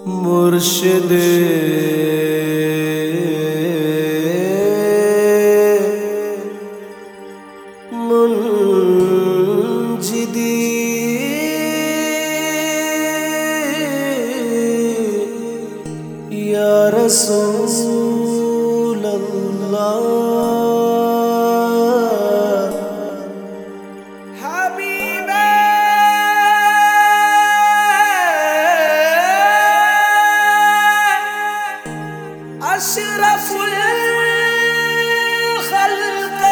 മുർഷിദ് മുൻജിദി യാ റസൂലല്ലാഹ് حبيبي أشرف الخلق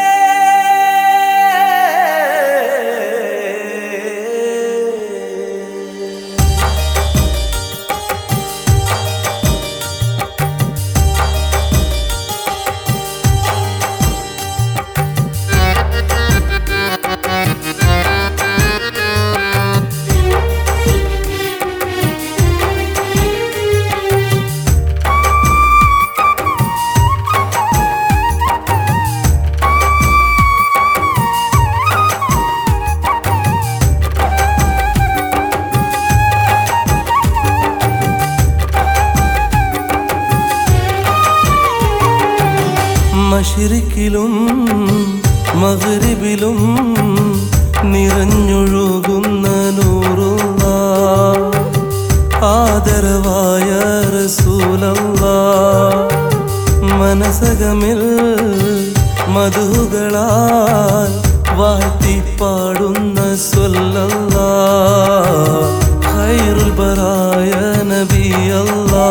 മഷിരിക്കിലും മകരിബിലും നിറഞ്ഞൊഴുകുന്ന നൂറുള്ള ആദരവായ റസൂലല്ല മനസകമിൽ മധുകളാൽ വാഴ്ത്തി പാടുന്ന സ്വല്ലല്ല ഖൈറുൽ ബറായ നബിയല്ലാ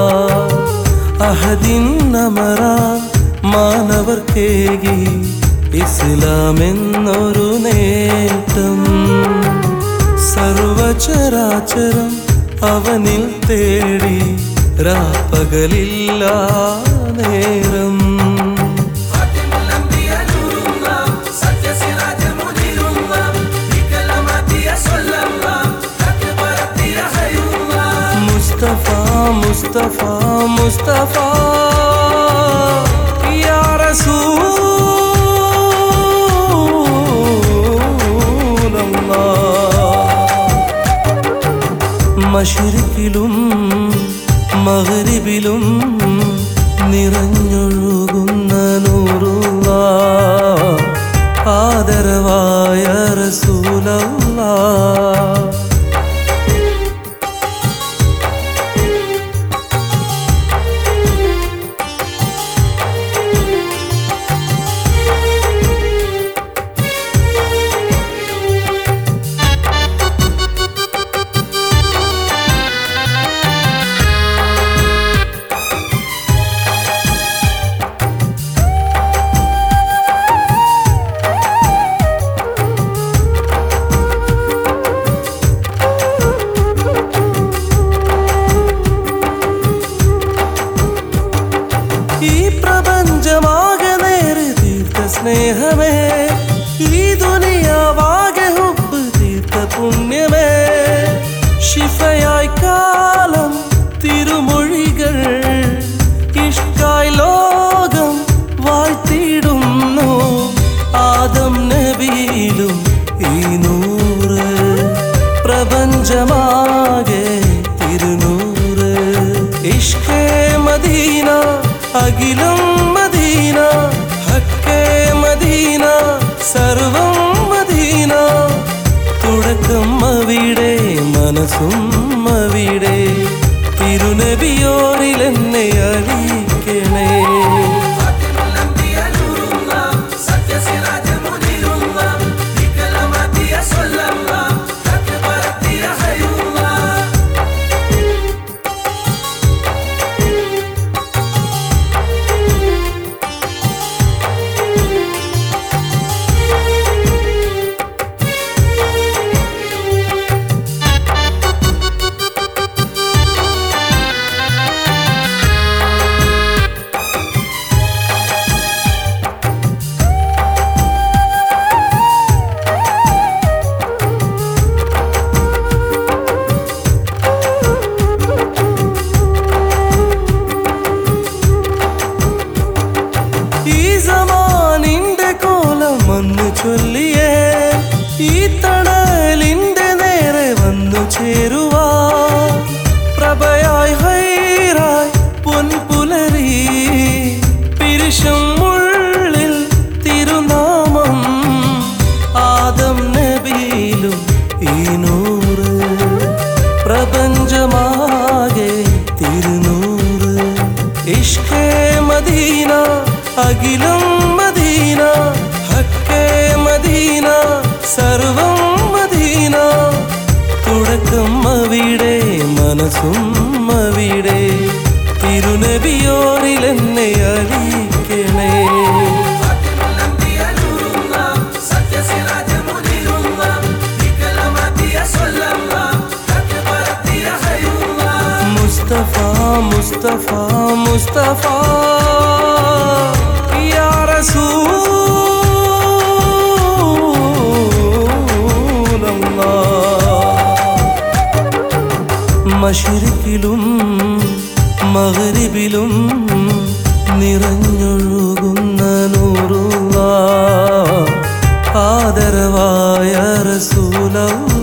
അഹദിൻ നമറ മാനവർക്കേകി ഇസ്ലാം എന്നൊരു നേട്ടം സർവചരാചരം അവനിൽ തേടി രാപ്പകലില്ല നേരം മുസ്തഫ മുസ്തഫ മുസ്തഫ യാ റസൂലല്ലാഹ് മഷിരിക്കിലും മകരിബിലും നിറഞ്ഞൊഴുകുന്ന നൂറുള്ള ആദരവായ റസൂലല്ലാ ഈ പ്രപഞ്ചമാകെ നേര് തീർത്ത സ്നേഹമേ ഈ ദുനിയാവാകെ ഹുബ് തീർത്ത പുണ്യമേ ശിഫയായി കാലം തിരുമൊഴികൾ ഇഷ്കായി ലോകം വാഴ്ത്തിയിടുന്നു ആദം നബിയിലും ഈ നൂറ് പ്രപഞ്ചമാകെ തിരുനൂറ് ഇഷ്കേ മദീന അഖിലം മദീന ഹക്കേ മദീന സർവം മദീന തുടക്കം അവിടെ മനസ്സും അവിടെ തിരുനബിയോരിൽ എന്നെ അറിയിക്കണേ പ്രപഞ്ചമാകെ തിരുനൂറ് ഇഷ്കേ മദീന അഖിലം മദീന ഹക്കേ മദീന സർവം മദീന തുടക്കം അവിടെ മനസ്സും അവിടെ തിരുനബിയോരിൽ എന്നെ അറിയിക്കണേ മുസ്തഫ മുസ്തഫ മുസ്തഫ യാ റസൂലല്ലാഹ് മഷരിക്കിലും മകരിബിലും നിറഞ്ഞൊഴുകുന്ന നൂറുള്ള ആദരവായ റസൂലല്ല